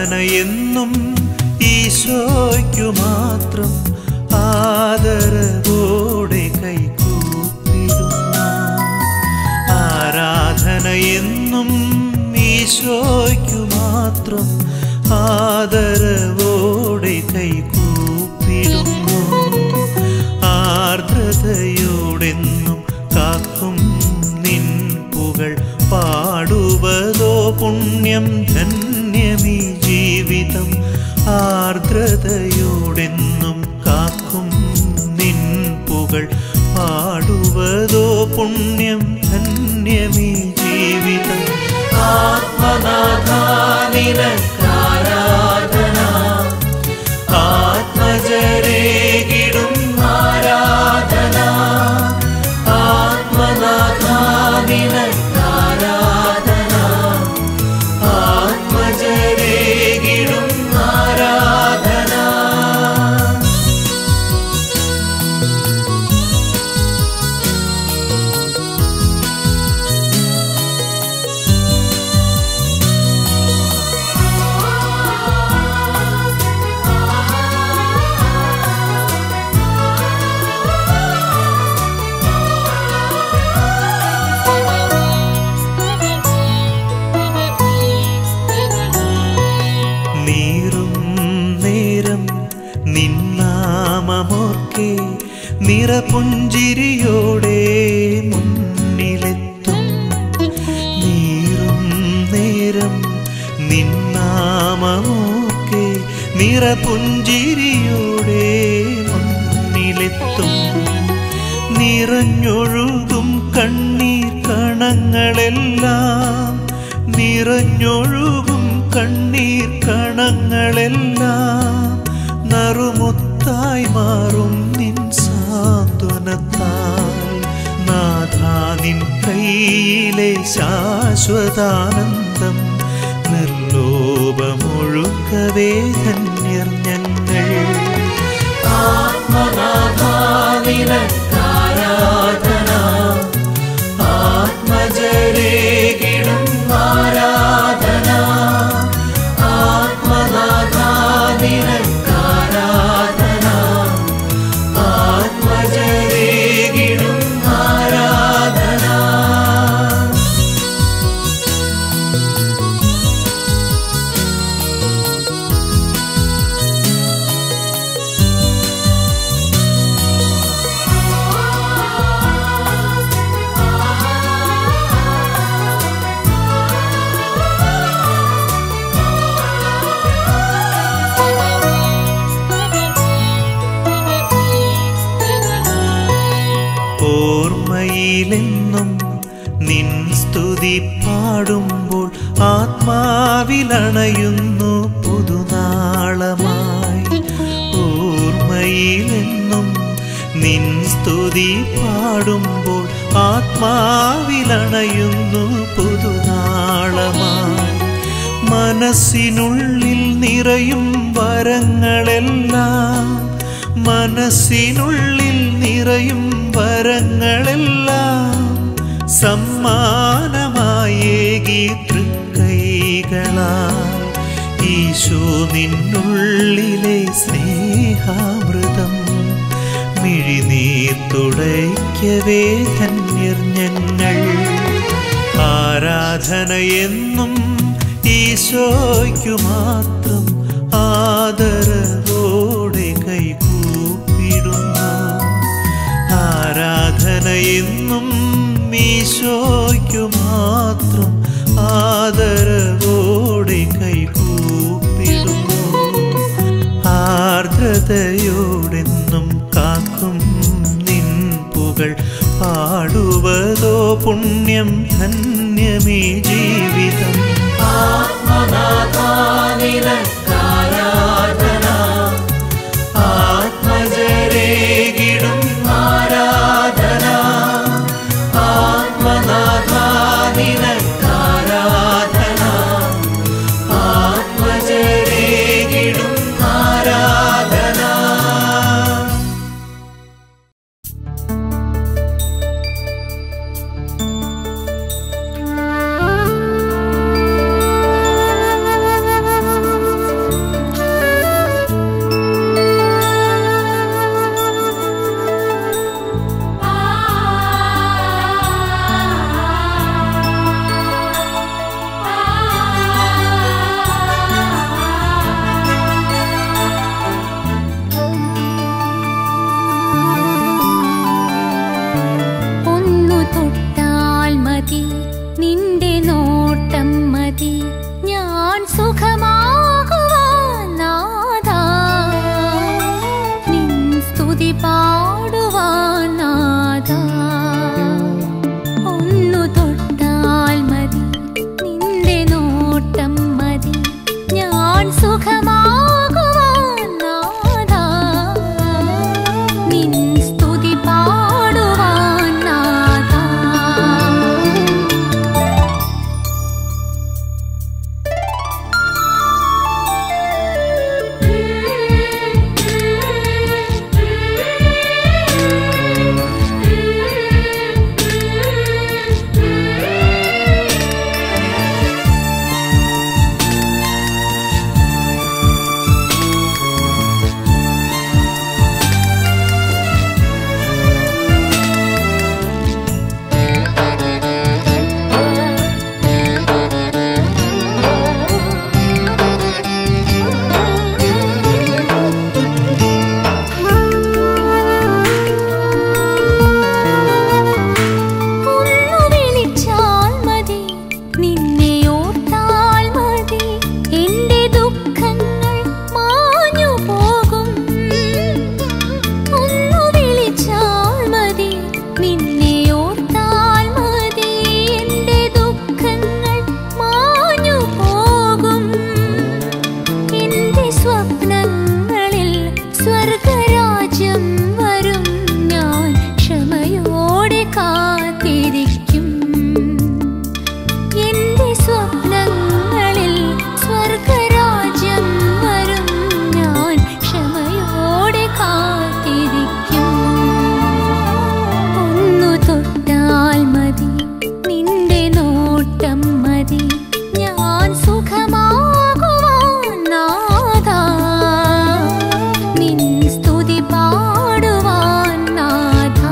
ആരാധന എന്നും ഈശോയ്ക്കു മാത്രം ആദരവോടെ കൈകൂപ്പിടുന്നു ആരാധന എന്നും ഈശോയ്ക്കു മാത്രം ആദരവോടെ കൈകൂപ്പിടുന്നു ആർദ്രതയോടെന്നും കാക്കും നിൻ പുകൾ പാടുവതോ പുണ്യം ധന്യമീ ജീവിതം ആർദ്രതയോടെന്നും കാക്കും നിൻ പുകൾ പാടുവതോ പുണ്യം ധന്യമീ ജീവിതം ആത്മനാഥാനിരക്കാരാധന ആത്മജരേകിടും ആരാധന ആത്മനാഥാനിരക്കാരാധന ആത്മജരേകിടും ആരാധന നീറും നേരം നിന്നാമമോർക്കെ നിറപുഞ്ചിരിയോടെ മുന്നിലെത്തും നീറും നേരം നിന്നാമമോർക്കെ നിറപുഞ്ചിരിയോടെ മുന്നിലെത്തും നിറഞ്ഞൊഴുകും കണ്ണീർ കണങ്ങളെല്ലാം നിറഞ്ഞൊഴുകും കണ്ണീർ കണങ്ങളെല്ലാം നറുമുത്തായി മാറും നിൻ സാന്ത്വനത്താൽ നാഥാ നിൻ കയ്യിലെ ശാശ്വതാനന്ദം നിർലോഭമൊഴുക്കവേ ധന്യർ ഞങ്ങൾ ആത്മനാഥാനിരക്കാരാധന ആത്മജരേകിടും ആരാധന ആത്മനാഥാനിരക്കാരാധന ആത്മജരേകിടും ആരാധന ഓർമ്മയിലെന്നും നിൻ സ്തുതി പാടുമ്പോൾ ആത്മാവിലണയുന്നു പുതുനാളമായി ഓർമ്മയിലെന്നും നിൻ സ്തുതി പാടുമ്പോൾ ആത്മാവിലണയുന്നു പുതുനാളമായി മനസ്സിനുള്ളിൽ നിറയും വരങ്ങളെല്ലാം മനസ്സിനുള്ളിൽ നിറയും വരങ്ങളെല്ലാം സമ്മാനമായേകി തൃക്കൈകളാൽ ഈശോ നിന്നുള്ളിലെ സ്നേഹാമൃതം മിഴിനീർ തുടയ്ക്കവേ ധന്യർ ഞങ്ങൾ ആരാധന എന്നും ഈശോയ്ക്കു മാത്രം ആദരവോടെ കൈകൂപ്പിടുന്നു ആരാധന എന്നും ഈശോയ്ക്കു മാത്രം ആദരവോടെ കൈകൂപ്പിടുന്നു ആർദ്രതയോടെന്നും കാക്കും നിൻ പുകൾ പാടുവതോ പുണ്യം ധന്യമീ ജീവിതം ആത്മനാഥാനിരക്കാരാധന ആത്മജരേകിടും ആരാധന ആത്മനാഥാനിരക്കാരാധന ആത്മജരേകിടും ആരാധന ആ സ്വപ്നങ്ങളിൽ സ്വർഗരാജ്യം വരും ഞാൻ ക്ഷമയോടെ കാത്തിരിക്കും എന്റെ സ്വപ്നങ്ങളിൽ സ്വർഗരാജ്യം വരും ഞാൻ ക്ഷമയോടെ കാത്തിരിക്കും ഒന്നു തൊട്ടാൽ മതി നിന്റെ നോട്ടം മതി ഞാൻ സുഖമാകുവാൻ നാഥാ നിൻ സ്തുതി പാടുവാൻ നാഥാ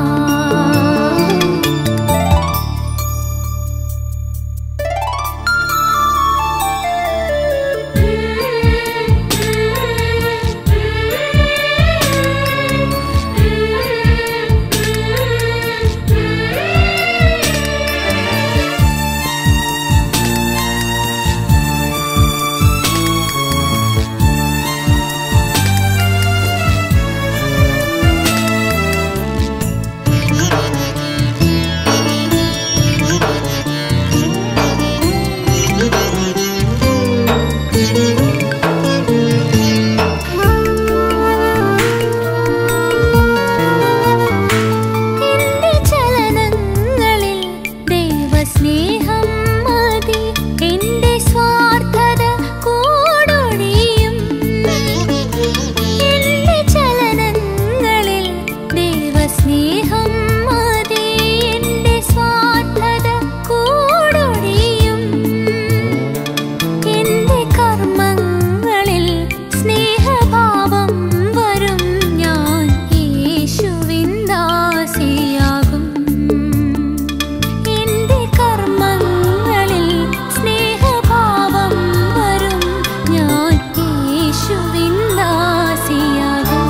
എന്റെ ചലനങ്ങളിൽ ദൈവസ്നേഹം മതി എന്റെ സ്വാർത്ഥത കൂടൊഴിയും എന്റെ ചലനങ്ങളിൽ ദൈവസ്നേഹം മതി എന്റെ സ്വാർത്ഥത കൂടൊഴിയും എന്റെ കർമ്മങ്ങളിൽ സ്നേഹഭാവം വരും ഞാൻ യേശുവിൻ ദാസിയാകും എന്റെ കർമ്മങ്ങളിൽ സ്നേഹഭാവം വരും ഞാൻ യേശുവിൻ ദാസിയാകും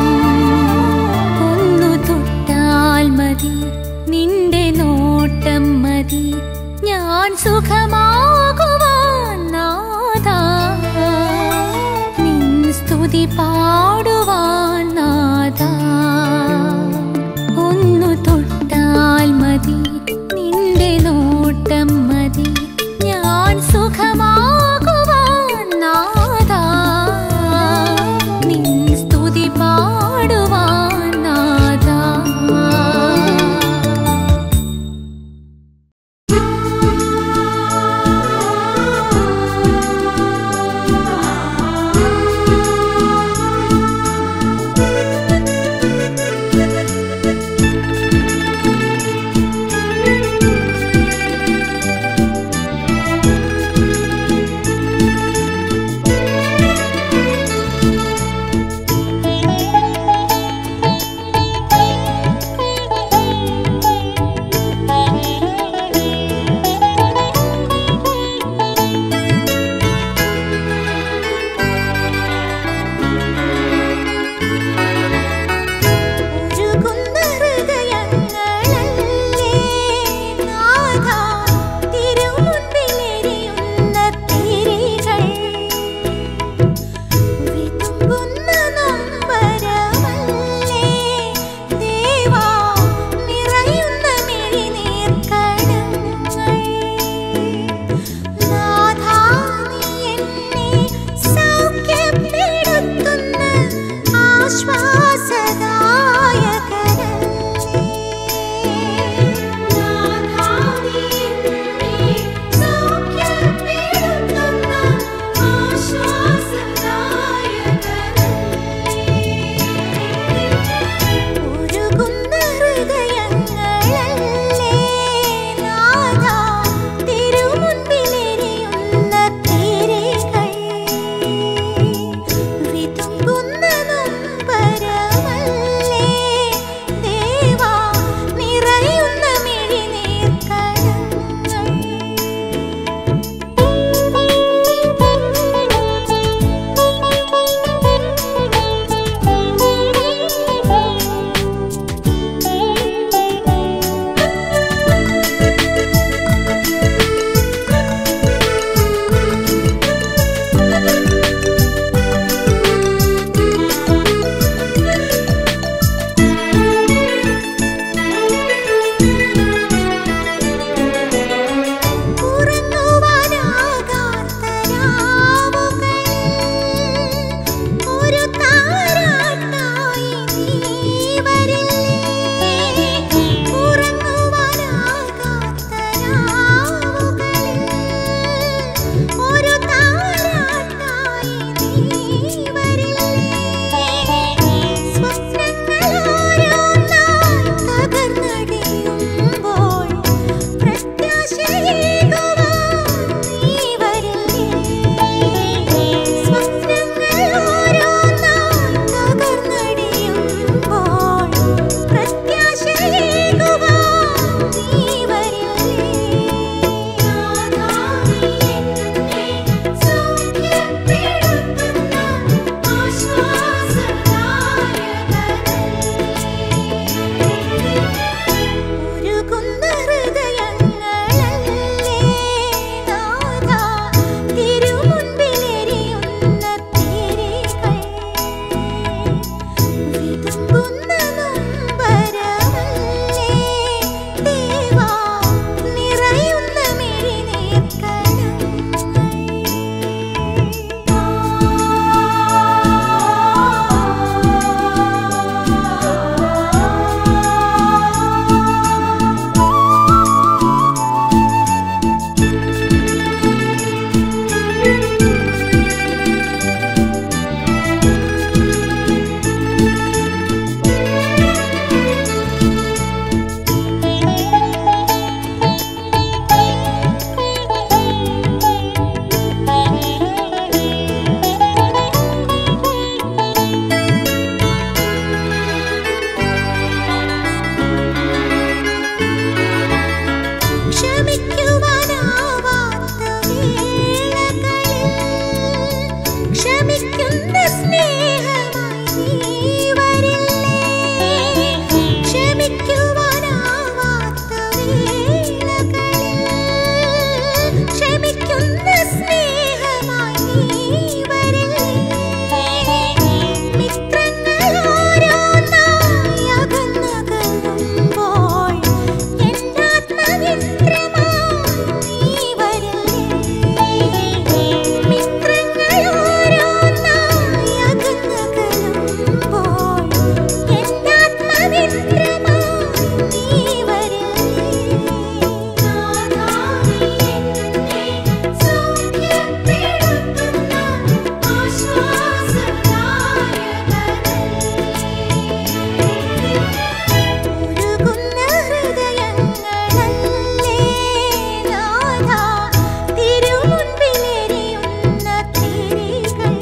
ഒന്നു തൊട്ടാൽ മതി നിന്റെ നോട്ടം മതി ഞാൻ സുഖമാകുവാൻ നാഥാ നിൻ സ്തുതി പാടുവാൻ നാഥാ ഒന്നു തൊട്ടാൽ മതി നിന്റെ നോട്ടം മതി ഞാൻ സുഖമാകുവാൻ നാഥാ നിൻ സ്തുതി പാടുവാൻ നാഥാ ആ ക്ഷമിക്കുന്ന സ്നേഹമായി നീ വരില്ലേ ക്ഷമിക്കുവാനാവാത്ത വേളകളിൽ ക്ഷമിക്കുന്ന സ്നേഹമായി നീ വരില്ലേ മിത്രങ്ങളോരോന്നായി അകന്നകലുമ്പോൾ എന്നാത്മമിത്രമായി നീ വരില്ലേ മിത്രങ്ങളോരോന്നായി അകന്നകലുമ്പോൾ എന്നാത്മമിത്രമായി നീ വരില്ലേ നാഥാ നീ എന്നെ സൗഖ്യപ്പെടുത്തുന്ന ഉരുകുന്ന ഹൃദയങ്ങളല്ലേ നാഥാ തിരുമുൻപിലെരിയുന്ന തിരികൾ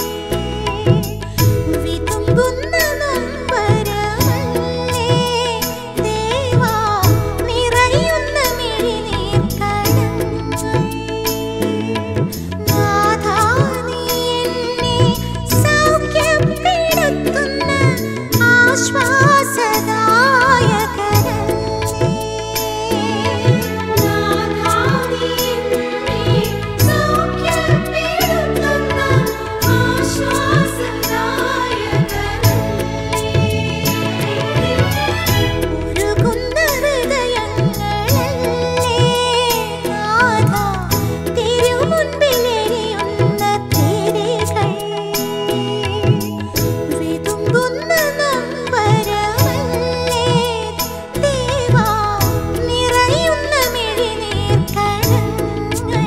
വിതുമ്പുന്ന നൊമ്പരമല്ലേ ദേവാ നിറയുന്ന മിഴിനീർ കണങ്ങൾ നാഥാ നീ എന്നെ സൗഖ്യപ്പെടുത്തുന്ന ആശ്വാസദായകനല്ലേ നാഥാ നീ എന്നെ സൗഖ്യപ്പെടുത്തുന്ന ആശ്വാസദായകനല്ലേ ഉരുകുന്ന ഹൃദയങ്ങളല്ലേ നാഥാ തിരുമുൻപിലെരിയുന്ന തിരികൾ വിതുമ്പുന്ന നൊമ്പരമല്ലേ ദേവാ നിറയുന്ന മിഴിനീർ കണങ്ങൾ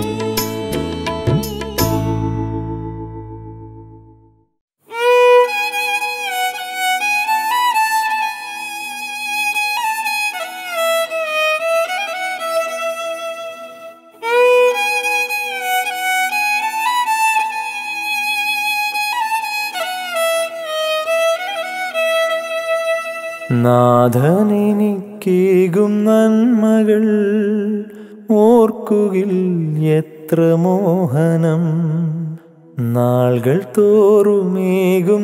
നാഥനെനിക്കേകും നന്മകൾ ഓർക്കുകിൽ എത്ര മോഹനം നാളുകൾ തോറുമേകും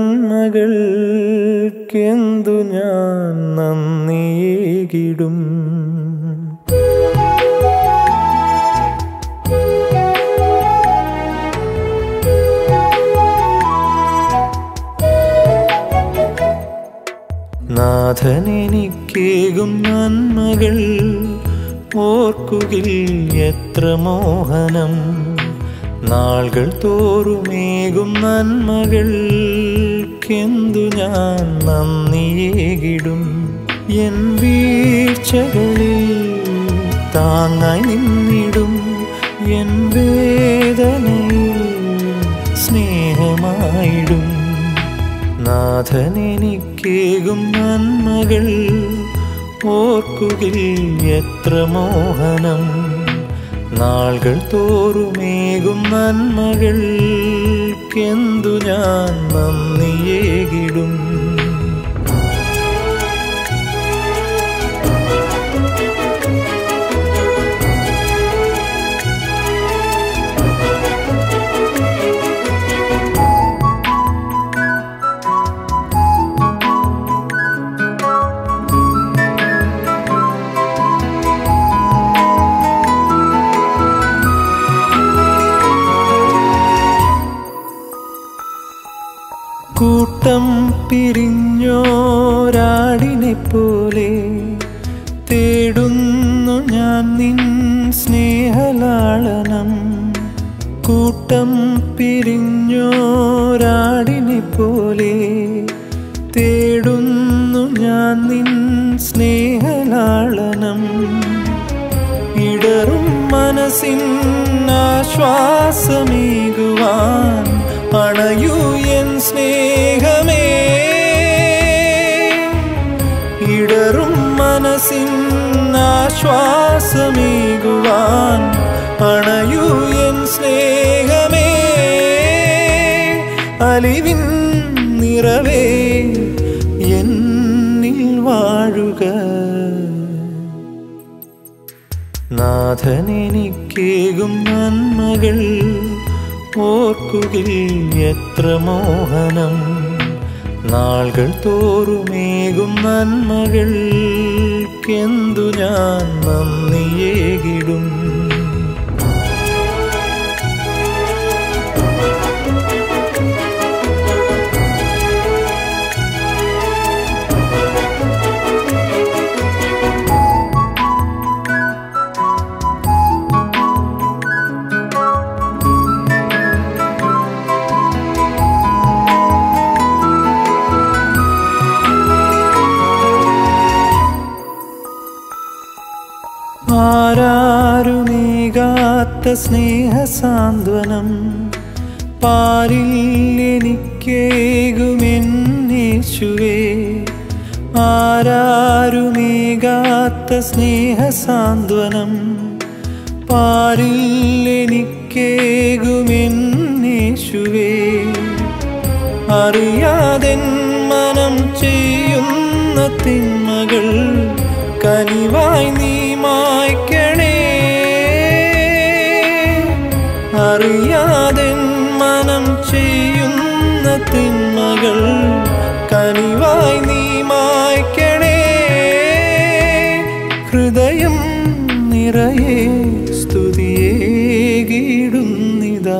നന്മകൾക്കെന്തു ഞാൻ നന്ദിയേകിടും നാഥനെനിക്കേകും നന്മകൾ ഓർക്കുകിൽ എത്ര മോഹനം നാളുകൾ തോറുമേകും നന്മകൾക്കെന്തു ഞാൻ നന്ദിയേകിടും എൻ വീഴ്ചകളിൽ താങ്ങായി നിന്നിടും എൻ വേദനയിൽ സ്നേഹമായിടും നാഥനെനിക്കേകും നന്മകൾ ഓർക്കുകിൽ എത്ര മോഹനം നാളുകൾ തോറുമേകും നന്മകൾക്കെന്തു ഞാൻ നന്ദിയേകിടും കൂട്ടം പിരിഞ്ഞോരാടിനെ പോലെ തേടുന്നു ഞാൻ നിൻ സ്നേഹലാളനം കൂട്ടം പിരിഞ്ഞോരാടിനെ പോലെ തേടുന്നു ഞാൻ നിൻ സ്നേഹലാളനം ഇടറും മനസ്സിൻ ആശ്വാസമേകുവാൻ അണയൂ എൻ സ്നേഹമേ ഇടറും മനസ്സിൻ ആശ്വാസമേകുവാൻ അണയൂ എൻ സ്നേഹമേ അലിവിൻ നിറവേ എന്നിൽ വാഴുക നാഥനെനിക്കേകും നന്മകൾ ഓർക്കുകിൽ എത്ര മോഹനം നാളുകൾ തോറുമേകും നന്മകൾക്കെന്തു ഞാൻ നന്ദിയേകിടും ആരാരുമേകാത്ത സ്നേഹസാന്ത്വനം പാരിൽ എനിക്കേകുമെന്നേശുവേ ആരാരുമേകാത്ത സ്നേഹസാന്ത്വനം പാരിൽ എനിക്കേകുമെന്നേശുവേ അറിയാതെൻ മനം ചെയ്യുന്ന തിന്മകൾ കനിവായി നീ മായ്ക്കണേ അറിയാതെൻ മനം ചെയ്യുന്ന തിന്മകൾ കനിവായി നീ മായ്ക്കണേ ഹൃദയം നിറയെ സ്തുതിയേകിടുന്നിതാ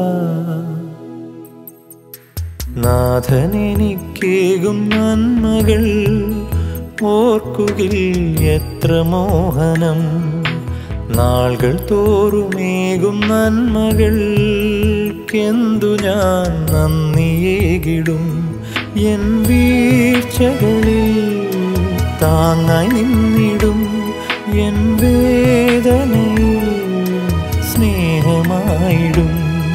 നാഥനെനിക്കേകും നന്മകൾ ഓർക്കുകിൽ എത്ര മോഹനം നാളുകൾ തോറുമേകും നന്മകൾക്കെന്തു ഞാൻ നന്ദിയേകിടും എൻ വീഴ്ചകളിൽ താങ്ങായി നിന്നിടും എൻ വേദനയിൽ സ്നേഹമായിടും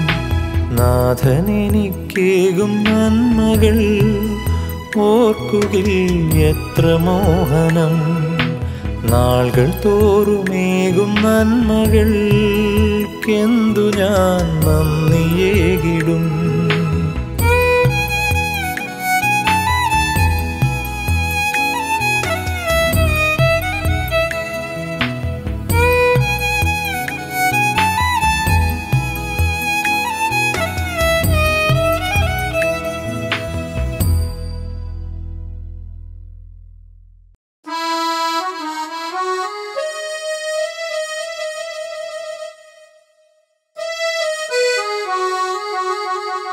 നാഥനെനിക്കേകും നന്മകൾ ഓർക്കുകിൽ എത്ര മോഹനം നാളുകൾ തോറുമേകും നന്മകൾക്കെന്തു ഞാൻ നന്ദിയേകിടും Thank you.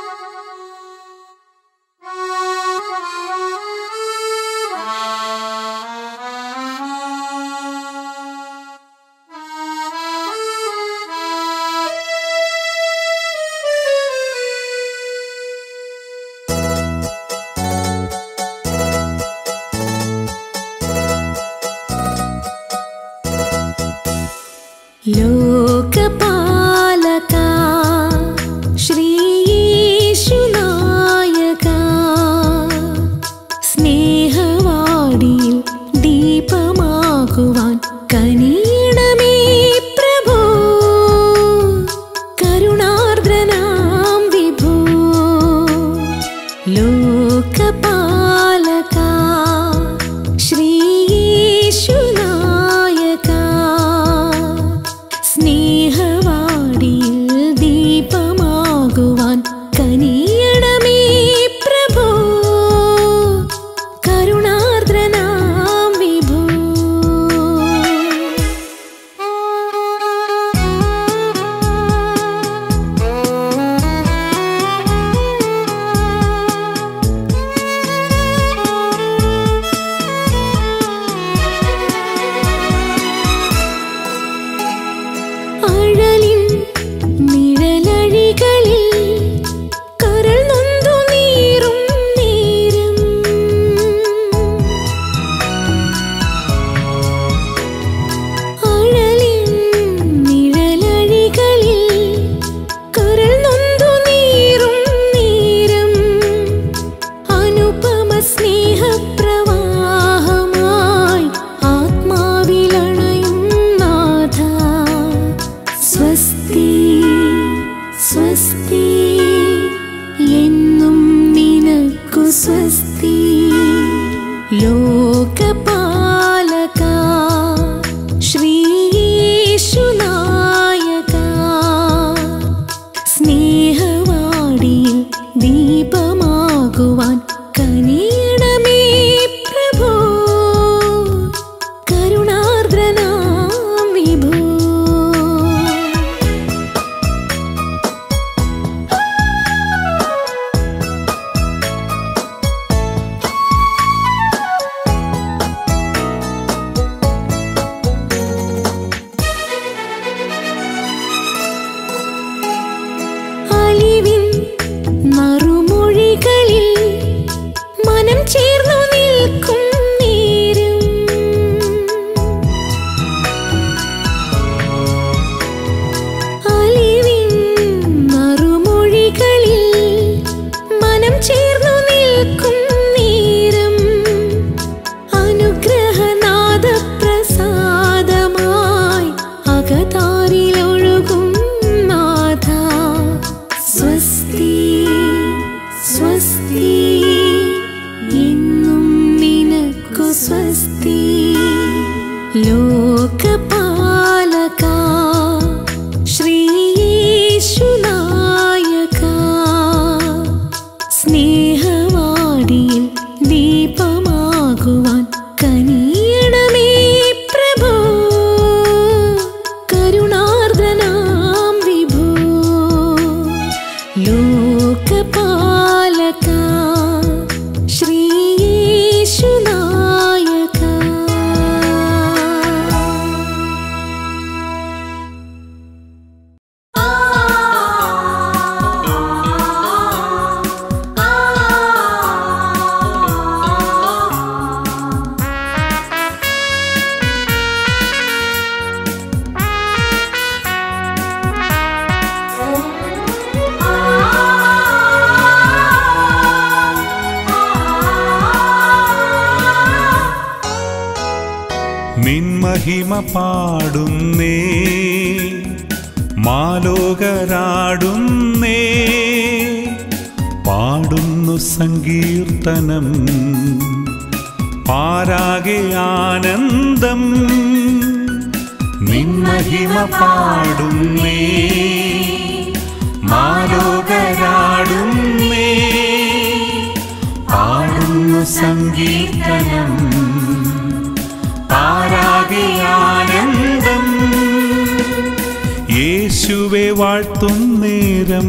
മറുമൊഴികളിൽ മനം ചേർന്നു നിൽക്കും നേരം അലിവിൻ മറുമൊഴികളിൽ മനം ചേർന്നു നിൽക്കും നേരം അനുഗ്രഹനാദ പ്രസാദമായി അകതാരിലൊഴുകും നാഥ സ്വസ്തി സ്വസ്തി എന്നും നിനക്കു സ്വസ്തി ലോകപാലക ശ്രീയേശുനായക സ്നേഹവാടിയിൽ ദീപമാകുവാൻ കനിയണമേ പ്രഭോ കരുണാർദ്രനാം വിഭോ ലോകപാലക ശ്രീയേശുനായക നിൻമഹിമ പാടുന്നേ മാലോകരാടുന്നേ പാടുന്നു സങ്കീർത്തനം പാരാകെ ആനന്ദം നിൻമഹിമ പാടുന്നേ മാലോകരാടുന്നേ പാടുന്നു സങ്കീർത്തനം പാരാകെ ആനന്ദം യേശുവെ വാഴ്ത്തും നേരം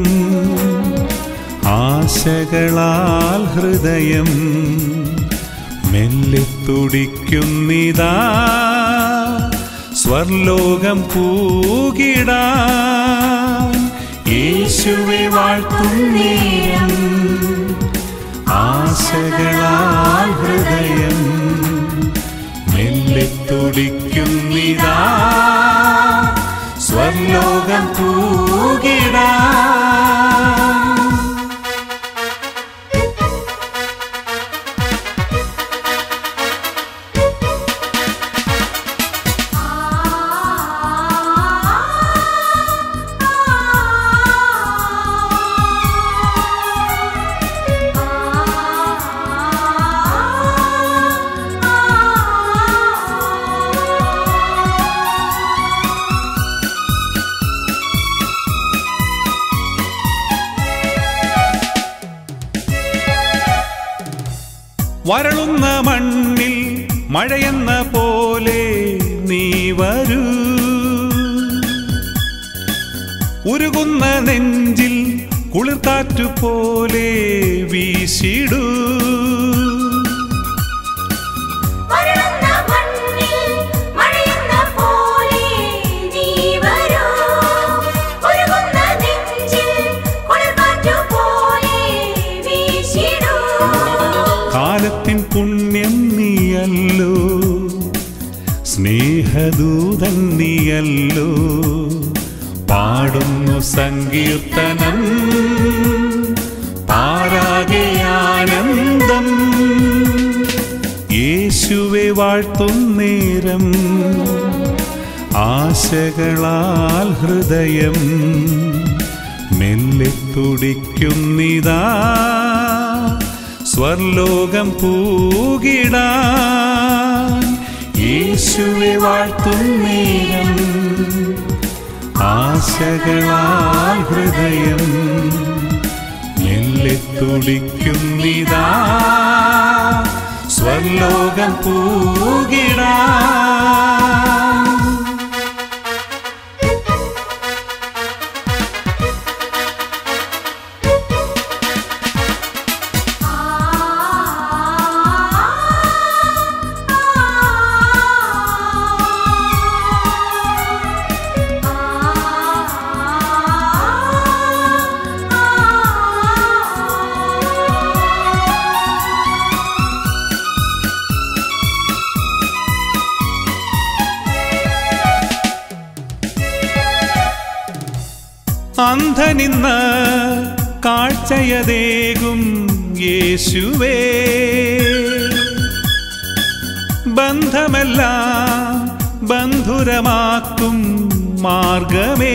ആശകളാൽ ഹൃദയം മെല്ലെ തുടിക്കുന്നിതാ സ്വർലോകം പൂകിടാൻ യേശുവെ വാഴ്ത്തും നേരം ആശകളാൽ ഹൃദയം മെല്ലെ തുടിക്കുന്നിതാ സ്വർലോകം പൂകിടാ വരളുന്ന മണ്ണിൽ മഴയെന്ന പോലെ നീ വരൂ ഉരുകുന്ന നെഞ്ചിൽ കുളിർക്കാറ്റു പോലെ വീശിടൂ വരളുന്ന മണ്ണിൽ മഴയെന്ന പോലെ നീ വരൂ ഒരുകുന്ന നെഞ്ചിൽ കുളിർക്കാറ്റു പോലെ വീശിടൂ കാലത്തിൻ പുണ്യം നീയല്ലോ സ്നേഹദൂതൻ നീയല്ലോ പാടുന്നു സങ്കീർത്തനം പാരാകെ ആനന്ദം യേശുവെ വാഴ്ത്തും നേരം ആശകളാൽ ഹൃദയം മെല്ലെ തുടിക്കുന്നിതാ സ്വർലോകം പൂകിടാൻ യേശുവെ വാഴ്ത്തും നേരം ആശകളാൽ ഹൃദയം മെല്ലെ തുടിക്കുന്നിതാ സ്വർലോകം പൂകിടാൻ ആ അന്ധനിന്ന് കാഴ്ചയതേകും യേശുവേ ബന്ധമെല്ലാം ബന്ധുരമാക്കും മാർഗമേ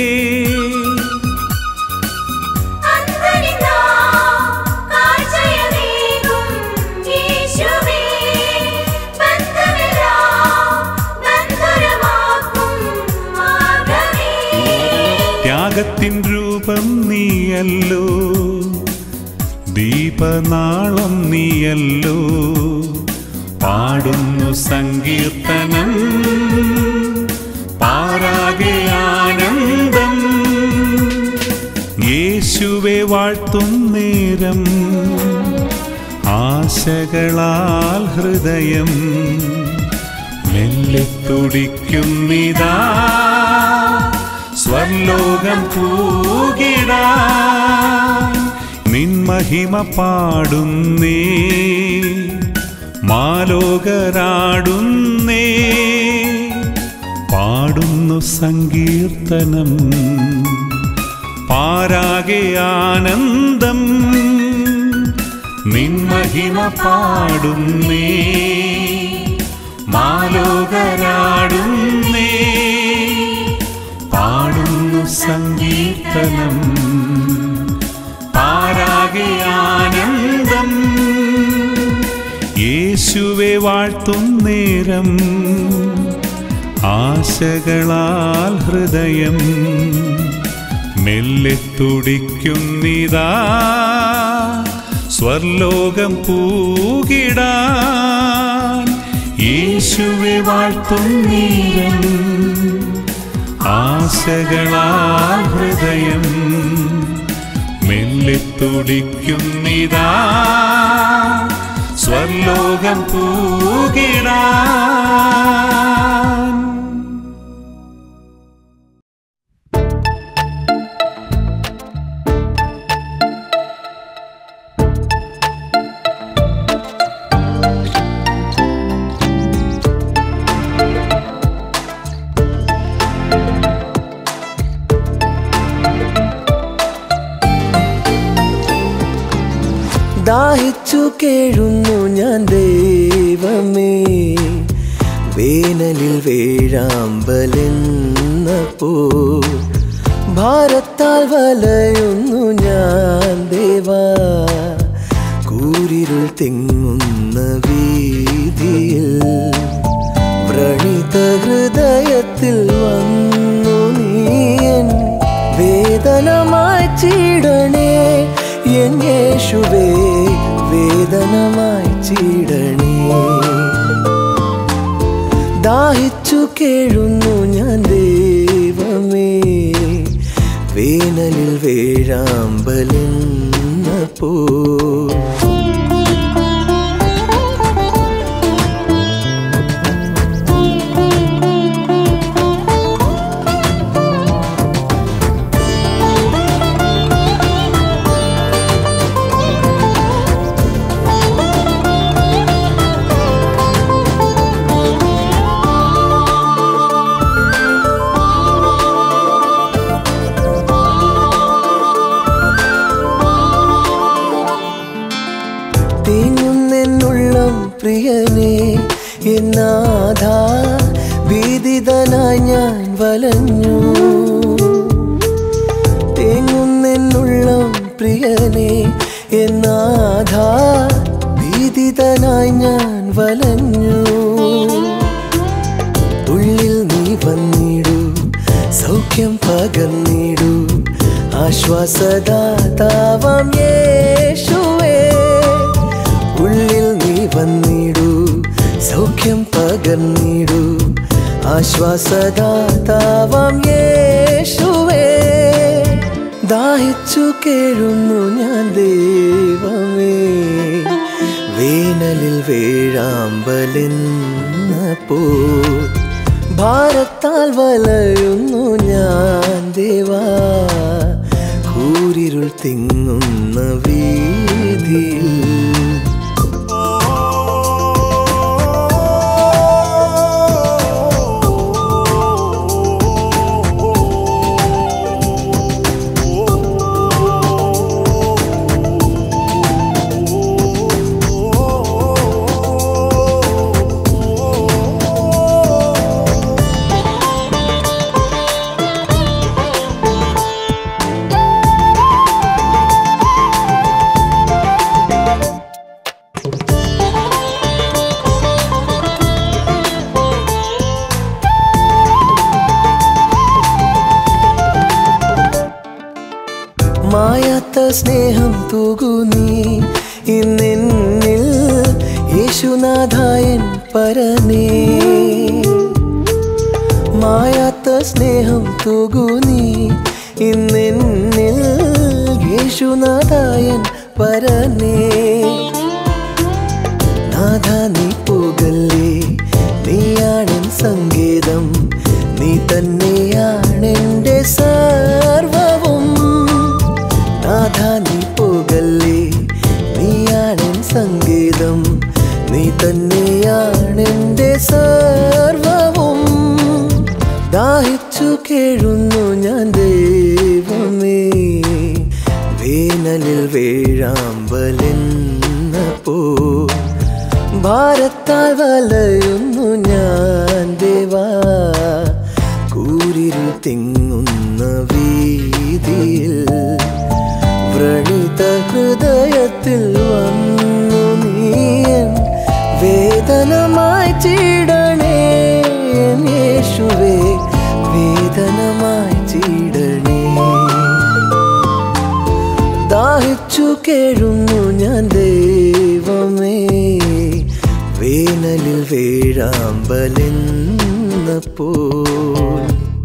അന്തരിനാ കാഴ്ചയനേകും യേശുവേ ബന്ധമെല്ലാം ബന്ധുരമാക്കും മാർഗമേ ത്യാഗത്തിൻ രൂപം നീയല്ലോ ദീപനാളം നീയല്ലോ പാടുന്നു സങ്കീർത്തനം പാരാകെ ആനന്ദം യേശുവെ വാഴ്ത്തും നേരം ആശകളാൽ ഹൃദയം മെല്ലെ തുടിക്കുന്നിതാ സ്വർലോകം പൂകിടാ നിൻമഹിമ പാടുന്നേ മാലോകരാടുന്നേ പാടുന്നു സങ്കീർത്തനം പാരാകെ ആനന്ദം നിൻമഹിമ പാടുന്നേ മാലോകരാടുന്നേ പാടുന്നു സങ്കീർത്തനം പാരാകെ ആനന്ദം യേശുവെ വാഴ്ത്തും നേരം ആശകളാൽ ഹൃദയം മെല്ലെ തുടിക്കുന്നിതാ സ്വർലോകം പൂകിടാൻ യേശുവെ വാഴ്ത്തും നേരം ആശകളാൽ ഹൃദയം മെല്ലെ തുടിക്കുന്നിതാ സ്വർലോകം പൂകിടാൻ ദാഹിച്ചു കേഴുന്നു ഞാൻ ദൈവമേ വേനലിൽ വേഴാമ്പലെന്നപ്പോ ഭാരത്താൽ വലയുന്നു ഞാൻ ദേവാ കൂരിരുൾ തിങ്ങുന്ന വീതിയിൽ വ്രണിത ഹൃദയത്തിൽ വന്നു നീയൻ വേദനമായി ചീടണേ എൻ യേശുവേ വേദനമായി ചീടണേ ദാഹിച്ചു കേഴുന്നു ഞാൻ ദൈവമേ വേനലിൽ വേഴാമ്പലെന്നപ്പോ തീങ്ങുന്നെന്നുള്ളം പ്രിയനെ എന്നാഥ ഭീതിതനായി ഞാൻ വലഞ്ഞു തേങ്ങുന്നെന്നുള്ളം പ്രിയനെ എന്നാഥ ഭീതിതനായി ഞാൻ വലഞ്ഞു ഉള്ളിൽ നീ വന്നിടൂ സൗഖ്യം പകർന്നിടൂ ആശ്വാസദാതാവാം യേശുവേ ഉള്ളിൽ നീ വന്നിടൂ സൗഖ്യം പകർന്നിടൂ ആശ്വാസദാതാവാം യേശുവേ ദാഹിച്ചു കേഴുന്നു ഞാൻ ദൈവമേ വേനലിൽ വേഴാമ്പലെന്നപ്പോ ഭാരത്താൽ വലയുന്നു ഞാൻ ദേവാ കൂരിരുൾ തിങ്ങുന്ന വീതിയിൽ സ്നേഹം തൂകു നീ ഇന്നെന്നിൽ യേശുനാഥായൻ പരനേ മായാത്ത സ്നേഹം തൂകു നീ ഇന്നെന്നിൽ യേശുനാഥായൻ പരനേ നാഥ നീ പോകല്ലേ നീയാണെൻ സംഗീതം നീ തന്നെയാണെൻ്റെ സർവവും നാഥ നീ പോകല്ലേ നീയാണെൻ സംഗീതം നീ തന്നെയാണെൻ്റെ സർവവും ദാഹിച്ചു കേഴുന്നു ഞാൻ ദൈവമേ വേനലിൽ വേഴാമ്പലെന്നപ്പോ ഭാരത്താൽ വലയുന്നു ഞാൻ ദേവാ കൂരിരു തിങ്ങുന്ന വീതിയിൽ വ്രണിത ഹൃദയത്തിൽ വന്നു നീയൻ വേദനമായി ചീടണേ എൻ യേശുവേ വേദനമായി ചീടണേ ദാഹിച്ചു കേഴുന്നു ഞാൻ ദൈവമേ വേനലിൽ വേഴാമ്പലെന്നപ്പോൾ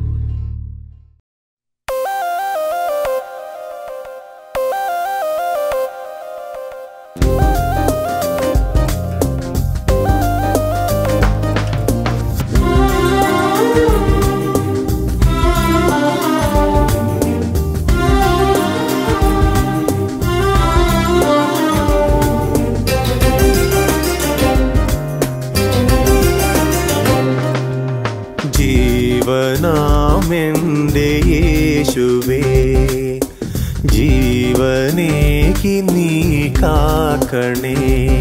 ജീവനാമെൻ്റെ യേശുവേ ജീവനേക്ക് നീ കാക്കണേ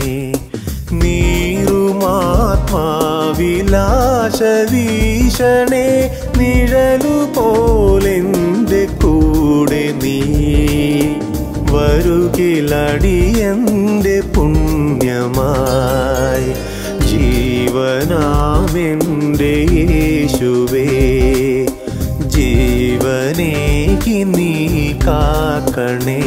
നീറുമാത്മാവിലാശ വീശണേ നിഴലു പോലെൻ്റെ കൂടെ നീ വരുകിലടിയൻ്റെ പുണ്യമായി ജീവനാമെൻ്റെ യേശുവേ ജീവനേക്ക് നീ കാക്കണേ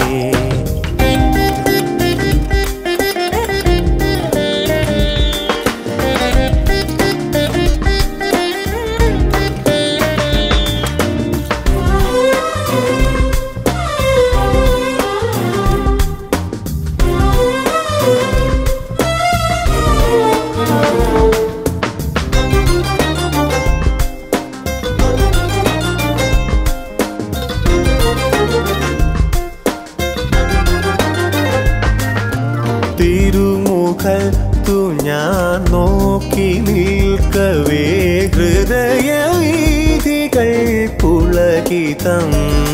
തിരുമുഖത്തു ഞാൻ നോക്കി നിൽക്കവേ ഹൃദയവീതികൾ പുളകിതം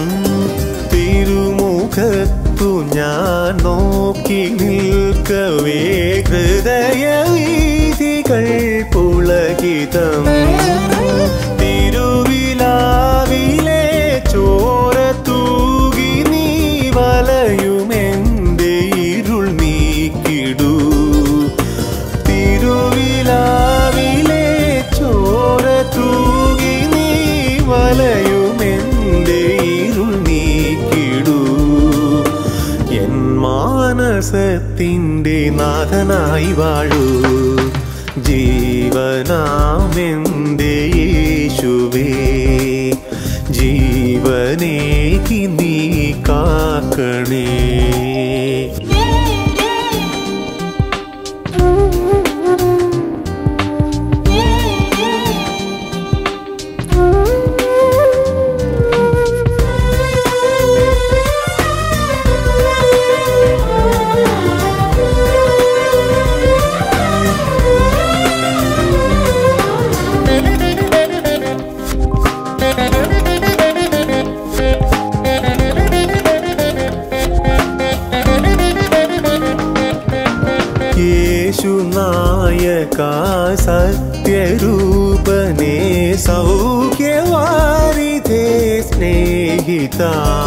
തിരുമുഖത്തു ഞാൻ നോക്കി നിൽക്കവേ ഹൃദയവീതികൾ പുളകിതം തിരുവിലാവിലെ ചോര തൂകി നീ വലയുമെന്റെ ഇരുൾ നീക്കിടൂ തിരുവിലാവിലെ ചോര തൂകി നീ വലയുമെന്റെ ഇരുൾ നീക്കിടൂ എൻ മാനസത്തിൻ്റെ നാഥനായി വാഴൂ ജീവനാമെന്റെ യേശുവേ ജീവനേക്ക് നീ കാക്കണേ യേശുനായക സത്യരൂപനേ സൗഖ്യവാരിധേ സ്നേഹിത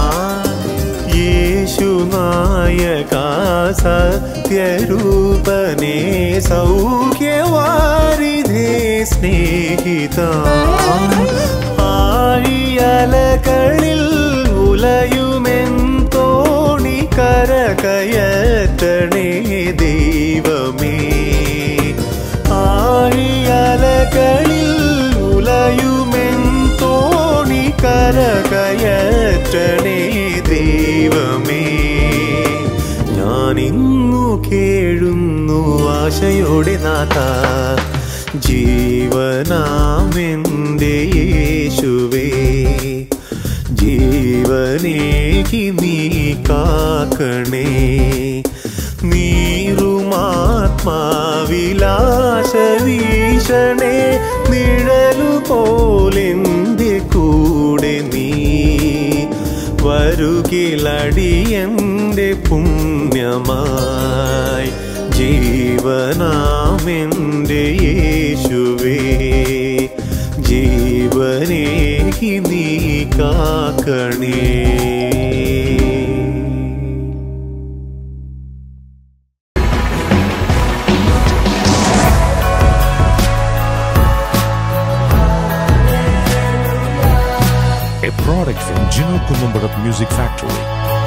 യേശുനായക സത്യരൂപനേ സൗഖ്യവാരിധേ സ്നേഹിത ആഴിയലകളിൽ ഉലയുമെൻ തോൾ കരകയറ്റണേ ദൈവമേ ആഴിയലകളിൽ ഉലയുമെൻ തോണി കരകയറ്റണേ ദൈവമേ ഞാനിന്നു കേഴുന്നു ആശയോടെ നാഥ ജീവനാമെൻ്റെ യേശുവേ ജീവനേകി നീ കാക്കണേ നീറുമാത്മാവിലാശ വീശണേ നിഴലു പോലെൻ്റെ കൂടെ നീ വരുകിലടിയന്റെ പുണ്യമായി ജീവനാമെൻ്റെ യേശുവേ ജീവനേകി നീ കാക്കണേ a product from Gino Columbarat Music Factory.